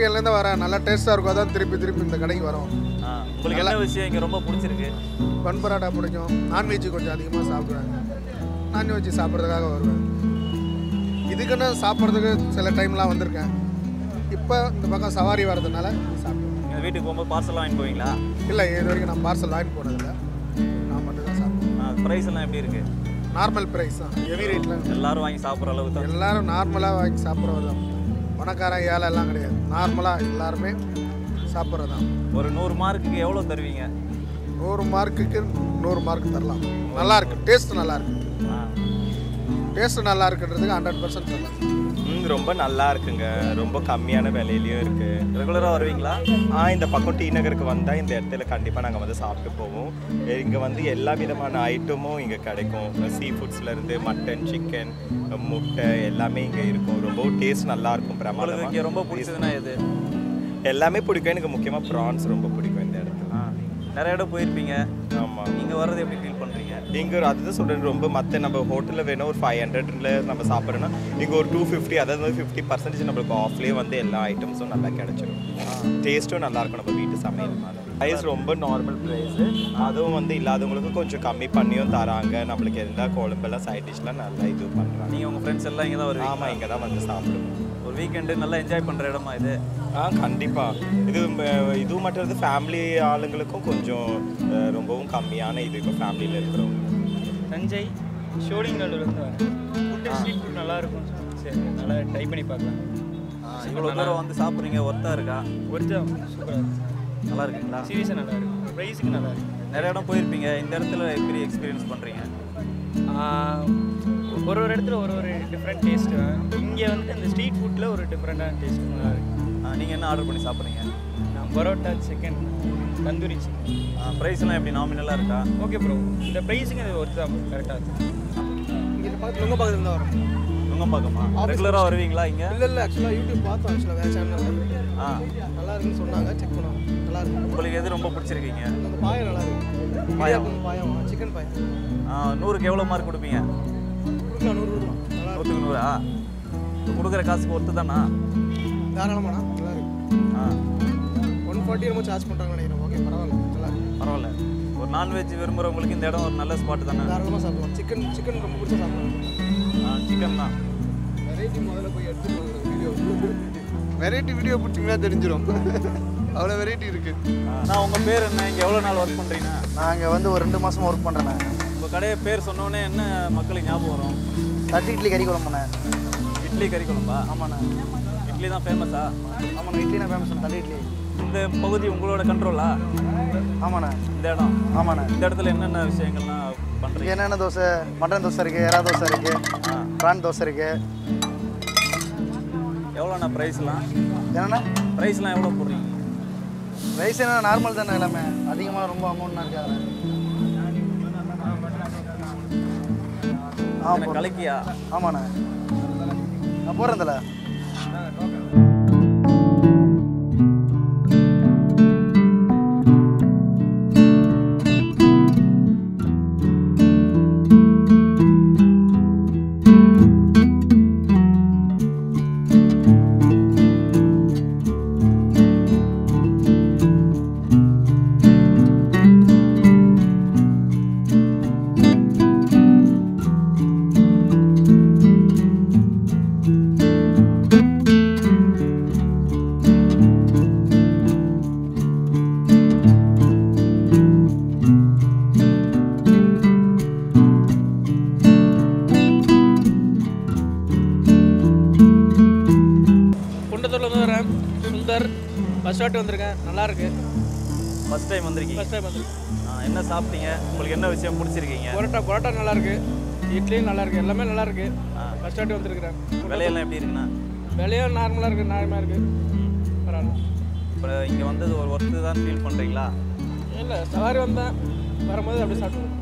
காரைக்குடியிலேருந்து வரேன் நல்லா டேஸ்ட்டாக இருக்கும் அதான் திருப்பி திருப்பி இந்த கடைக்கு வரோம் ஆ, உங்களுக்கு என்ன விஷயம் இங்கே ரொம்ப பிடிச்சிருக்கு பன் பரோட்டா பிடிக்கும் நான்வெஜ் கொஞ்சம் அதிகமாக சாப்பிடுவேன் நான்வெஜ் சாப்பிட்றதுக்காக வருவேன் இதுக்குன்னு சாப்பிட்றதுக்கு சில டைம்லாம் வந்திருக்கேன் இப்போ இந்த பக்கம் சவாரி வர்றதுனால சாப்பிடுவேன் நீங்கள் வீட்டுக்கு போகும்போது பார்சல்லாம் வாங்கி போவீங்களா இல்லை இது வரைக்கும் நான் பார்சல் வாங்கி போனதில்லை நான் மட்டும் தான் சாப்பிடுவேன் ப்ரைஸ் எல்லாம் எப்படி இருக்குது நார்மல் ப்ரைஸ் தான் ஹெவி ரேட்டில் எல்லாரும் வாங்கி சாப்பிட்ற அளவுக்கு தான் எல்லாரும் நார்மலாக வாங்கி சாப்பிட்றது தான் பணக்காரன் ஏழை எல்லாம் கிடையாது நார்மலாக எல்லாருமே சாப்பிட்றது தான் ஒரு நூறு மார்க்குக்கு எவ்வளோ தருவீங்க நூறு மார்க்குக்கு நூறு மார்க் தரலாம் நல்லா இருக்கு டேஸ்ட் நல்லா இருக்கு ஆ, டேஸ்ட் நல்லா இருக்குன்றதுக்கு ஹண்ட்ரட் பர்சன்ட் சொல்லலாம் ம் ரொம்ப நல்லா இருக்குங்க ரொம்ப கம்மியான விலையிலயும் இருக்கு ரெகுலராக வருவீங்களா ஆ இந்த பக்கம் டி நகருக்கு வந்தால் இந்த இடத்துல கண்டிப்பாக நாங்கள் வந்து சாப்பிட்டு போவோம் இங்கே வந்து எல்லா விதமான ஐட்டமும் இங்கே கிடைக்கும் சீ ஃபுட்ஸ்லேருந்து மட்டன் சிக்கன் முட்டை எல்லாமே இங்கே இருக்கும் ரொம்ப டேஸ்ட் நல்லா இருக்கும் உங்களுக்கு பிரமாதமாக இங்கே ரொம்ப பிடிச்சதுன்னா எது எல்லாமே பிடிக்கும் எனக்கு முக்கியமாக ப்ரான்ஸ் ரொம்ப பிடிக்கும் இந்த இடத்துல ஆ, நிறைய இடம் போயிருப்பீங்க ஆமாம் நீங்கள் வர்றது எப்படி ஃபீல் பண்ணுறீங்க இங்கே ஒரு அதுதான் சொல்கிறேன் ரொம்ப மற்ற நம்ம ஹோட்டலில் வேணும் ஒரு ஃபைவ் ஹண்ட்ரட்ல நம்ம சாப்பிட்றோன்னா இங்கே ஒரு டூ ஃபிஃப்டி அதாவது வந்து ஃபிஃப்டி பர்சன்டேஜ் நம்மளுக்கு ஆஃப்லேயே வந்து எல்லா ஐட்டம்ஸும் நல்லா கிடைச்சிடும் டேஸ்ட்டும் நல்லா இருக்கும் நம்ம வீட்டு சமையல் மாதிரி ப்ரைஸ் ரொம்ப நார்மல் ப்ரைஸு அதுவும் வந்து இல்லாதவங்களுக்கு கொஞ்சம் கம்மி பண்ணியும் தராங்க நம்மளுக்கு எந்த குழம்பெல்லாம் சைட் டிஷ்லாம் நல்லா இது பண்ணுறாங்க நீங்கள் உங்கள் ஃப்ரெண்ட்ஸ் எல்லாம் இங்கே தான் வருவீங்க ஆமாம் இங்கே தான் வந்து சாப்பிடுவோம் ஒரு வீக்கெண்டு நல்லா என்ஜாய் பண்ணுற இடமா இது ஆ கண்டிப்பாக இது ம- இது மட்டும் இருந்து ஃபேமிலி ஆளுங்களுக்கும் கொஞ்சம் அஹ், ரொம்பவும் கம்மியான இது இப்போ ஃபேமிலியில் இருக்கிறவங்க தஞ்சை ஷோலிங்கல்லூர்லேருந்து வரேன் ஃபுட்டு ஸ்ட்ரீட் ஃபுட் நல்லா இருக்கும் சரி நல்லா ட்ரை பண்ணி பார்க்கலாம் இவ்வளோ தூரம் வந்து சாப்பிட்றீங்க ஒர்த்தாக இருக்கா ஒருத்தர் சூப்பராக இருக்கும் நல்லா இருக்குங்களா சீரியஸாக நல்லா இருக்கும் ப்ரைஸுக்கு நல்லா இருக்கும் நிறைய இடம் போயிருப்பீங்க இந்த இடத்துல எப்படி எக்ஸ்பீரியன்ஸ் பண்ணுறீங்க ஆஹ், ஒரு ஒரு இடத்துல ஒரு ஒரு டிஃப்ரெண்ட் டேஸ்ட்டு இங்கே வந்து இந்த ஸ்ட்ரீட் ஃபுட்டில் ஒரு டிஃப்ரெண்ட்டான டேஸ்ட் நல்லா இருக்கு நீங்கள் என்ன ஆர்டர் பண்ணி சாப்பிட்றீங்க நான் பரோட்டா சிக்கன் தந்தூரி சிக்கன் ப்ரைஸ்லாம் எப்படி நாமினலாக இருக்கா ஓகே ப்ரோ இந்த ப்ரைஸுக்கு இது ஒர்த்து தான் கரெக்டாக இருக்கும் இங்கே பக்கத்தில் உங்கள் பக்கத்தில் தான் வரும் நுங்கம்பாக்கமா ரெகுலராக வருவீங்களா இங்கே இல்லை இல்லை ஆக்சுவலாக யூடியூப் பார்த்தோம் ஆக்சுவலாக வேறு சேனலில் ஆ நல்லா இருக்குன்னு சொன்னாங்க செக் பண்ணோம் நல்லா இருக்கு உங்களுக்கு எது ரொம்ப பிடிச்சிருக்கீங்க அந்த பாயம் நல்லா இருக்கு பாயம்? இடியாப்பம் பாயம் சிக்கன் பாயம் ஆ, நூறுக்கு எவ்வளோ மார்க் கொடுப்பீங்க நூறுரூவா நூறு ரூபா நல்லா இருக்கு நூற்றுக்கு நூறா இப்போ கொடுக்குற காசுக்கு ஒர்த்து தானா தாராளமாண்ணா நல்லா இருக்கு ஆ ஒன் ஃபார்ட்டி நம்ம சார்ஜ் பண்ணுறாங்க நினைக்கிறேன் ஓகே பரவாயில்ல நல்லா இருக்கு பரவாயில்ல ஒரு நான்வெஜ் விரும்புகிறவங்களுக்கு இந்த இடம் ஒரு நல்ல ஸ்பாட் தானே தாராளமாக சாப்பிடலாம் சிக்கன் சிக்கன் ரொம்ப பிடிச்சா சாப்பிடலாம் சிக்கன் தான் வெரைட்டி முதல்ல போய் எடுத்துட்டு வீடியோ வெரைட்டி வீடியோ பிடிச்சிங்கன்னா தெரிஞ்சிடும் அவ்வளோ வெரைட்டி இருக்குது நான் உங்கள் பேர் என்ன இங்கே எவ்வளோ நாள் ஒர்க் பண்ணுறீங்க நான் இங்கே வந்து ஒரு ரெண்டு மாதம் ஒர்க் பண்ணுறேண்ணே உங்கள் கடையை பேர் சொன்னோடனே என்ன மக்களுக்கு ஞாபகம் வரும் தட்டு இட்லி கறி குழம்புண்ணே இட்லி கறி குழம்பா ஆமாண்ணே இட்லி தான் ஃபேமஸா ஆமாண்ணே இட்லி நான் ஃபேமஸ் தட்டு இட்லி இந்த பகுதி உங்களோட கண்ட்ரோலா ஆமாண்ணே இந்த இடம் ஆமாண்ணே இந்த இடத்துல என்னென்ன விஷயங்கள்லாம் இங்கே பண்ணுறீங்க என்னென்ன தோசை மட்டன் தோசை இருக்குது எறா தோசை இருக்குது ப்ரான் தோசை இருக்குது எவ்வளோண்ணா ப்ரைஸ்லாம் என்னண்ணா ப்ரைஸ்லாம் எவ்வளோ போடுறீங்க ரைஸ் என்ன நார்மல் தானே எல்லாமே அதிகமாக ரொம்ப அமௌண்ட்னா இருக்காது ஆ என்ன கலக்கியா ஆமாண்ணே நான் போகிறேன் தல குண்டத்தூர்லேருந்து வரேன் சுந்தர் ஃபஸ்ட் வாட்டி வந்திருக்கேன் நல்லா இருக்கு ஃபர்ஸ்ட் டைம் வந்திருக்கீங்க ஃபஸ்ட் டைம் வந்திருக்கேன் ஆ, என்ன சாப்பிட்டீங்க உங்களுக்கு என்ன விஷயம் பிடிச்சிருக்கீங்க பரோட்டா பரோட்டா நல்லா இருக்கு இட்லியும் நல்லா இருக்கு எல்லாமே நல்லா இருக்கு ஃபஸ்ட் வாட்டி வந்திருக்கிறேன் விலையெல்லாம் எப்படி இருக்குண்ணா விலையும் நார்மலாக இருக்கு நியாயமாக இருக்கு பரவாயில்ல இப்போ இங்கே வந்தது ஒரு ஒர்த்து தான் ஃபீல் பண்ணுறீங்களா இல்லை சவாரி வந்தேன் வரும்போது அப்படியே சாப்பிட்டு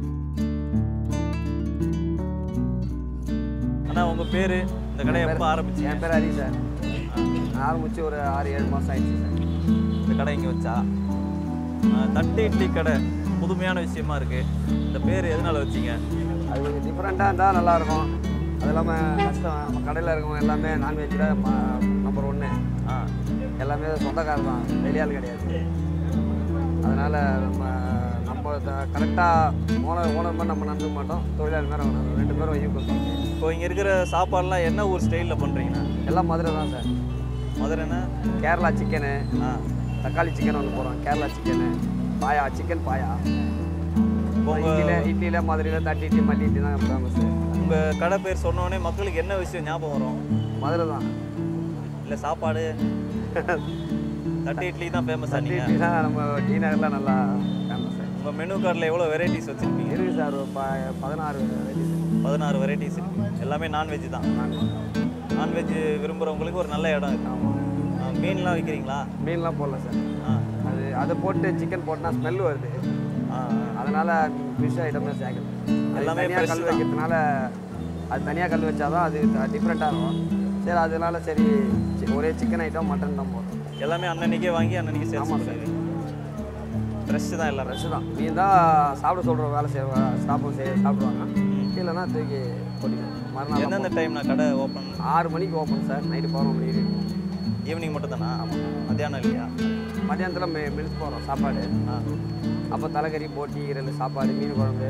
அண்ணா உங்கள் பேர் இந்த கடை எப்போ ஆரம்பிச்சீங்க என் பேர் ஹரி சார் ஆரம்பிச்சு ஒரு ஆறு ஏழு மாதம் ஆயிடுச்சு சார் இந்த கடை இங்கே வச்சா ஆ, தட்டு இட்லி கடை புதுமையான விஷயமா இருக்குது இந்த பேர் எதனால வச்சீங்க அது கொஞ்சம் டிஃப்ரெண்ட்டாக இருந்தால் நல்லாயிருக்கும் அது இல்லாமல் கஷ்டம் நம்ம கடையில் இருக்கவங்க எல்லாமே நான்வெஜ்ஜில் நம்பர் ஒன்று ஆ எல்லாமே சொந்தக்காரர் தான் வெளியாள் கிடையாது அதனால் நம்ம நம்ம கரெக்டாக ஓனர் ஓனர் மாதிரி நம்ம நடந்துக்க மாட்டோம் தொழிலாளி மாதிரி அவங்க ரெண்டு பேரும் ஈக்குவல் இப்போ இங்கே இருக்கிற சாப்பாடுலாம் என்ன ஊர் ஸ்டைலில் பண்ணுறீங்கண்ணா எல்லாம் மதுரை தான் சார் மதுரைண்ணா கேரளா சிக்கனு ஆ தக்காளி சிக்கன் ஒன்று போகிறோம் கேரளா சிக்கனு பாயா சிக்கன் பாயா இப்போ இட்லியில் உங்கள் இட்லியில் மதுரையில் தட்டி இட்லி மல்லி இட்லி தான் ஃபேமஸ்ஸு உங்கள் கடை பேர் சொன்னோடனே மக்களுக்கு என்ன விஷயம் ஞாபகம் வரும் மதுரை தான் இல்லை சாப்பாடு தட்டு இட்லி தான் ஃபேமஸா தட்டி நீங்கள் இட்லி தான் நம்ம டீ நகரில் நல்லா ஃபேமஸ்ஸு உங்கள் மெனு கார்டில் எவ்வளோ வெரைட்டிஸ் வச்சுருப்பீங்க இருக்குது சார் ஒரு ப பதினாறு varieties. பதினாறு வெரைட்டிஸ் இருக்கு எல்லாமே நான்வெஜ் தான் நான்வெஜ் விரும்புகிறவங்களுக்கு ஒரு நல்ல இடம் இருக்கு ஆ, மீன்லாம் விற்கிறீங்களா மீன்லாம் போடல சார் ஆ அது அதை போட்டு சிக்கன் போட்டுனா ஸ்மெல் வருது ஆ அதனால் ஃபிஷ் ஐட்டமே சேர்க்கணும் அது எல்லாமே தனியாக fresh கல் தான். வைக்கிறதுனால அது தனியாக கல் வச்சாதான் அது டிஃப்ரெண்ட்டாக இருக்கும் சரி அதனால சரி சி- ஒரே சிக்கன் ஐட்டம் மட்டன் தான் போதும் எல்லாமே அன்னன்னைக்கே வாங்கி அன்னன்னைக்கு சேல்ஸ் ஆமாம் சார். பண்ணுறீங்க ஃப்ரெஷ் தான் எல்லாமே ஃப்ரெஷ்ஷு தான் மீன் தான் சாப்பிட சொல்கிற வேலை செய்வா ஸ்டாஃபும் செய்ய சாப்பிடுவாங்க இல்லைன்னா தூக்கி போட்டிக்கணும் மறுநாள் எந்தெந்த டைம் நான் கடை ஓப்பன் ஆறு மணிக்கு ஓப்பன் சார் நைட்டு பதினொரு மணிக்கு இருக்கும் ஈவினிங் மட்டும் தானா மத்தியானம் இல்லையா மத்தியானத்தில் மெ மெலிச்சு போகிறோம் சாப்பாடு ஆ அப்போ தலைக்கறி போட்டி ஈரல் சாப்பாடு மீன் குழம்பு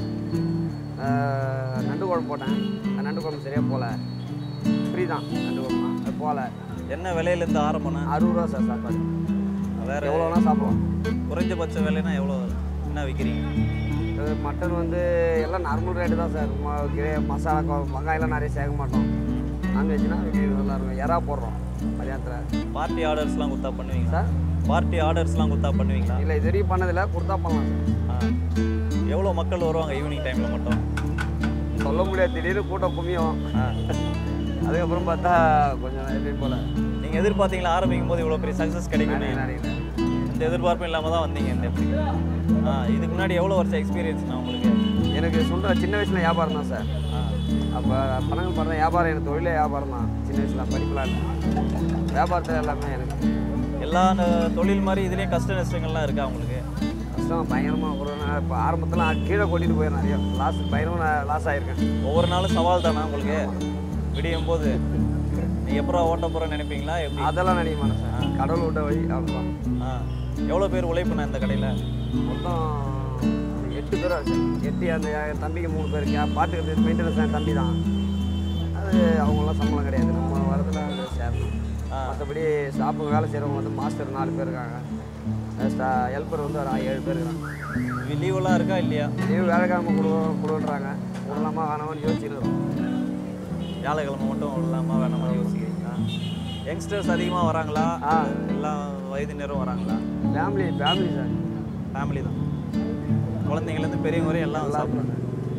ஆஹ், நண்டு குழம்பு போட்டேன் அந்த நண்டு குழம்பு சரியாக போகல ஃப்ரீ தான் நண்டு குழம்பு அது போகல என்ன விலையிலேருந்து ஆரம்பம்னா அறுபது ரூபா சார் சாப்பாடு வேற எவ்வளோ வேணால் சாப்பிடுவோம் குறைஞ்சபட்ச விலைனா எவ்வளோ என்ன விற்கிறீங்க இது மட்டன் வந்து எல்லாம் நார்மல் ரேட்டு தான் சார் ம- கிரே மசாலா கொ- வெங்காயம்லாம் நிறைய சேர்க்க மாட்டோம் நான்வெஜ்னா நல்லா இருக்கும் எறா போடுறோம் மதியானத்தில் பார்ட்டி ஆர்டர்ஸ்லாம் கொடுத்தா பண்ணுவீங்களா சார் பார்ட்டி ஆர்டர்ஸ்லாம் கொடுத்தா பண்ணுவீங்களா இல்லை இது வரைக்கும் பண்ணதில்லை கொடுத்தா பண்ணலாம் சார் ஆ எவ்வளோ மக்கள் வருவாங்க ஈவினிங் டைமில் மட்டும் சொல்ல முடியாது திடீர்னு கூட்டம் குமியும் ஆ அதுக்கப்புறம் பார்த்தா கொஞ்சம் எப்படி போல நீங்கள் எதிர்பார்த்தீங்களா ஆரம்பிக்கும் போது இவ்வளோ பெரிய சக்ஸஸ் கிடைக்கும் நிறைய நிறைய எந்த எதிர்பார்ப்பும் இல்லாமல் தான் வந்தீங்க இந்த இடத்துக்கு ஆ இதுக்கு முன்னாடி எவ்வளோ வருஷம் எக்ஸ்பீரியன்ஸ்ண்ணா உங்களுக்கு எனக்கு சொல்கிற சின்ன வயசில் வியாபாரம் தான் சார் ஆ அப்போ பணங்கள் பார்த்தா வியாபாரம் எனக்கு தொழிலே வியாபாரம் தான் சின்ன வயசில் படிக்கலாம் இல்லை வியாபாரத்தில் எல்லாமே எனக்கு எல்லா ந- தொழில் மாதிரி இதுலேயும் கஷ்ட நஷ்டங்கள்லாம் இருக்கா உங்களுக்கு கஷ்டம் பயங்கரமாக ஒரு நாள் இப்போ ஆரம்பத்தில் கீழே கொட்டிட்டு போய் நிறைய லாஸ் பயங்கரமாக லாஸ் ஆகிருக்கேன் ஒவ்வொரு நாளும் சவால் தானா உங்களுக்கு விடியும் போது நீங்கள் எப்போ ஓட்ட போகிறேன்னு நினைப்பீங்களா எப்படி அதெல்லாம் நினைக்க மாட்டேன் சார் கடவுள் விட்ட வழி அவ்வளோதான் ஆ எவ்வளோ பேர் உழைப்புண்ணா இந்த கடையில் மொத்தம் எட்டு பேர் ஆச்சு எட்டு அந்த என் தம்பிக்கு மூணு பேர் கே பார்த்துக்கிறது மெயின்டெனன்ஸ் என் தம்பி தான் அது அவங்களாம் சம்பளம் கிடையாது நம்ம வரதுல அது சேரணும் ஆ. மற்றபடி ஷாப்புக்கு வேலை செய்கிறவங்க வந்து மாஸ்டர் நாலு பேர் இருக்காங்க ஹெல்ப்பர் வந்து ஒரு ஏழு பேர் இருக்காங்க லீவெல்லாம் இருக்கா இல்லையா லீவு வேலைக்கிழமை கொடு கொடுன்றாங்க விடலாமா வேணாமான்னு யோசிச்சிருக்கோம் வியாழக்கிழமை மட்டும் இல்லாமல் வேணாமா யோசிக்கிறீங்களா யங்ஸ்டர்ஸ் அதிகமாக வராங்களா ஆ. எல்லா வயதினரும் வராங்களா ஃபேமிலி ஃபேமிலி சார் ஃபேமிலி தான் குழந்தைங்கலேருந்து பெரியவங்க வரையும் எல்லாம் நல்லா சாப்பிட்றாங்க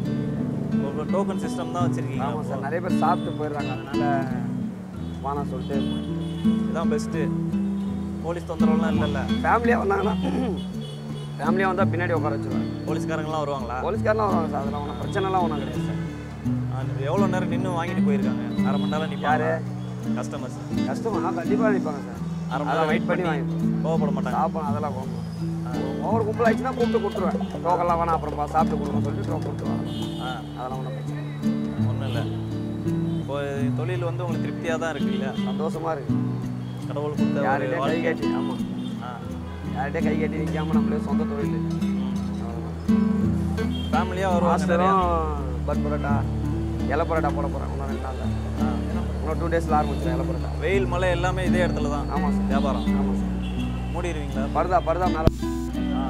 ஒரு டோக்கன் சிஸ்டம் தான் வச்சுருக்கீங்க ஆமாம் சார் நிறைய பேர் சாப்பிட்டு போயிடுறாங்க அதனால வானா சொல்லிட்டு இதுதான் பெஸ்ட்டு போலீஸ் தொந்தரவுலாம் இல்லைல்ல ஃபேமிலியாக வந்தாங்கன்னா ஃபேமிலியாக வந்தால் பின்னாடி உட்கார வச்சுருவாங்க போலீஸ்காரங்களாம் வருவாங்களா போலீஸ்காரெலாம் வருவாங்க சார் அதெல்லாம் ஒன்றும் பிரச்சனைலாம் ஒன்றும் கிடையாது சார் எவ்வளோ நேரம் நின்று வாங்கிட்டு போயிருக்காங்க அரை மணி நேரம் நிற்பாரு யாரு? கஸ்டமர்ஸ் கஸ்டமர் கண்டிப்பாக நிற்பாங்க சார் அரை மணி அதெல்லாம் நேரம் வெயிட் பண்ணி வாங்கி கோவப்பட மாட்டாங்க சாப்பிடும் அதெல்லாம் போகணும் ஓவர் கும்பல் ஆயிடுச்சுன்னா கூப்பிட்டு கொடுத்துருவேன் டோக்கெல்லாம் வேணாம் அப்புறம் பா- சாப்பிட்டு கொடுக்கணும்னு சொல்லிட்டு டோக்கன் கொடுத்துருவாங்க ஆ அதெல்லாம் ஒன்றும் பிரச்சனை இல்லை. ஒன்றும் இல்லை இப்போ தொழில் வந்து உங்களுக்கு திருப்தியாக தான் இருக்கு இல்லையா சந்தோஷமா இருக்கு கடவுள் கொடுத்த ஒரு யார்கிட்டயும் கை வாழ்க்கை கட்டி ஆமாம் ஆ யார்கிட்டயும் கை கட்டி நிற்காம நம்மளே சொந்த தொழில் ஃபேமிலியாக வருவாங்க நிறையா மாஸ்டரும் பன் பரோட்டா இலை பரோட்டா போட போகிறேன் இன்னும் ரெண்டு நாளில் ஆ. இன்னும் டூ டேஸில் ஆரம்பிச்சிடும் இலை பரோட்டா வெயில் மழை எல்லாமே இதே இடத்துல தான் ஆமாம் சார் வியாபாரம் ஆமாம் சார் மூடிடுவீங்களா பரதா பரதா மேலே ஆ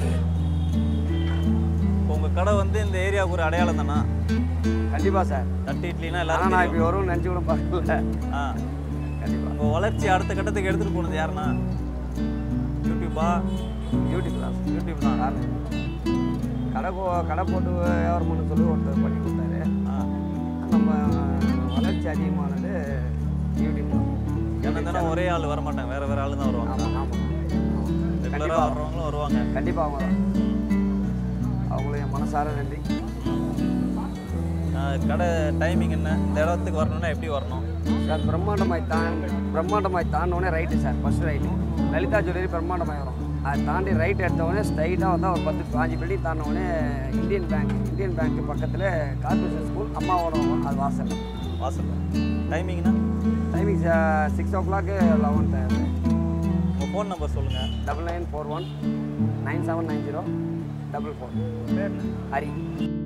இப்போ உங்கள் கடை வந்து இந்த ஏரியாவுக்கு ஒரு அடையாளம் தானா கண்டிப்பாக சார் தட்டு இட்லினா ஆனால் எல்லாரும் நான் தெரியும். இப்படி வரும்னு நினச்சி கூட பார்க்கல ஆ கண்டிப்பாக உங்கள் வளர்ச்சி அடுத்த கட்டத்துக்கு எடுத்துகிட்டு போனது யாருன்னா யூடியூப்பா யூடியூப் தான் யூடியூப் தான் காரணம் கடை போ கடை போட்டு வியாபாரம் பண்ண சொல்லி ஒருத்தர் பண்ணி கொடுத்தாரு ஆ நம்ம வளர்ச்சி அதிகமானது யூடியூப் தான் என்ன தானே ஒரே ஆள் வர மாட்டாங்க வேற வேற ஆள் தான் வருவாங்க ஆமாம் ஆமாம் ரெகுலராக வர்றவங்களும் வருவாங்க கண்டிப்பாக அவங்க தான் அவங்களும் என் மனசார நன்றி ஆ, கடை டைமிங் என்ன இந்த இடத்துக்கு வரணும்னா எப்படி வரணும் சார் பிரம்மாண்டமாய் தான் பிரம்மாண்டமாய் தாண்டவுடனே right sir first right Lalitha jewellery பிரம்மாண்டமாய் வரும் அதை தாண்டி ரைட் எடுத்தவுடனே ஸ்ட்ரைட்டாக வந்தால் ஒரு பத்து பாஞ்சு பில்டிங் தாண்டினவுடனே இந்தியன் பேங்க் இந்தியன் பேங்க் பக்கத்தில் கார்பரேஷன் ஸ்கூல் அம்மாவோட வரும், அது வாசல் வாசல் டைமிங்னா timing six o'clock eleven உங்கள் ஃபோன் நம்பர் சொல்லுங்கள் double nine four one nine seven nine zero double four Hari